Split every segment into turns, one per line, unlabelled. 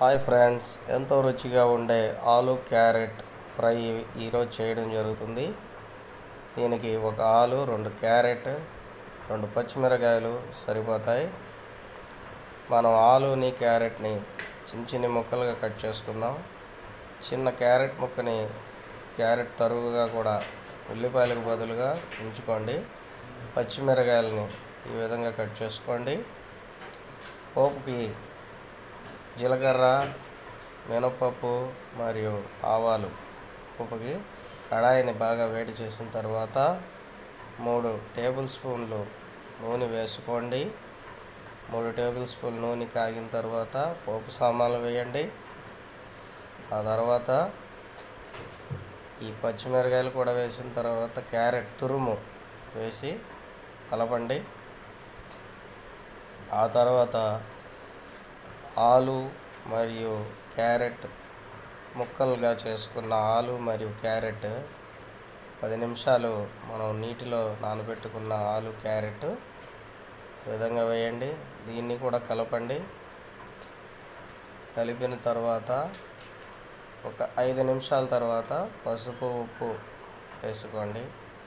hi friends ఎంతో రుచిగా ఉండే ఆలు క్యారెట్ ఫ్రై ఈరోజు చేయడం జరుగుతుంది దీనికి ఒక ఆలు రెండు క్యారెట్ రెండు పచ్చిమిరకాయలు సరిపోతాయి మనం ఆలుని క్యారెట్ని చిన్న చిన్న ముక్కలుగా కట్ చేసుకుందాం చిన్న క్యారెట్ ముక్కని క్యారెట్ తరుగుగా కూడా ఉల్లిపాయలకు బదులుగా ఉంచుకోండి పచ్చిమిరకాయలని ఈ విధంగా కట్ చేసుకోండి పోపుకి జీలకర్ర మినపప్పు మరియు ఆవాలు ఉప్పుకి కడాయిని బాగా వేడి చేసిన తర్వాత మూడు టేబుల్ స్పూన్లు నూనె వేసుకోండి మూడు టేబుల్ స్పూన్ నూనె కాగిన తర్వాత పోపు సామాన్లు వేయండి ఆ తర్వాత ఈ పచ్చిమిరకాయలు కూడా వేసిన తర్వాత క్యారెట్ తురుము వేసి కలపండి ఆ తర్వాత ఆలు మరియు క్యారెట్ ముక్కలుగా చేసుకున్న ఆలు మరియు క్యారెట్ పది నిమిషాలు మనం నీటిలో నానబెట్టుకున్న ఆలు క్యారెట్ ఈ విధంగా వేయండి దీన్ని కూడా కలపండి కలిపిన తర్వాత ఒక ఐదు నిమిషాల తర్వాత పసుపు ఉప్పు వేసుకోండి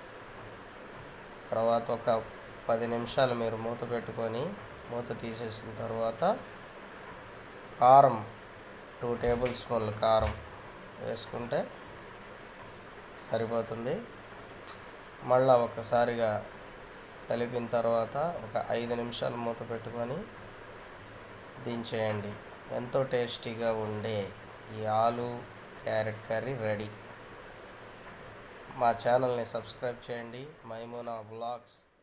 తర్వాత ఒక పది నిమిషాలు మీరు మూత పెట్టుకొని మూత తీసేసిన తర్వాత కారం టూ టేబుల్ స్పూన్లు కారం వేసుకుంటే సరిపోతుంది మళ్ళా ఒకసారిగా కలిపిన తర్వాత ఒక ఐదు నిమిషాలు మూత పెట్టుకొని దించేయండి ఎంతో టేస్టీగా ఉండే ఈ ఆలు క్యారెట్ కర్రీ రెడీ మా ఛానల్ని సబ్స్క్రైబ్ చేయండి మైమూనా బ్లాగ్స్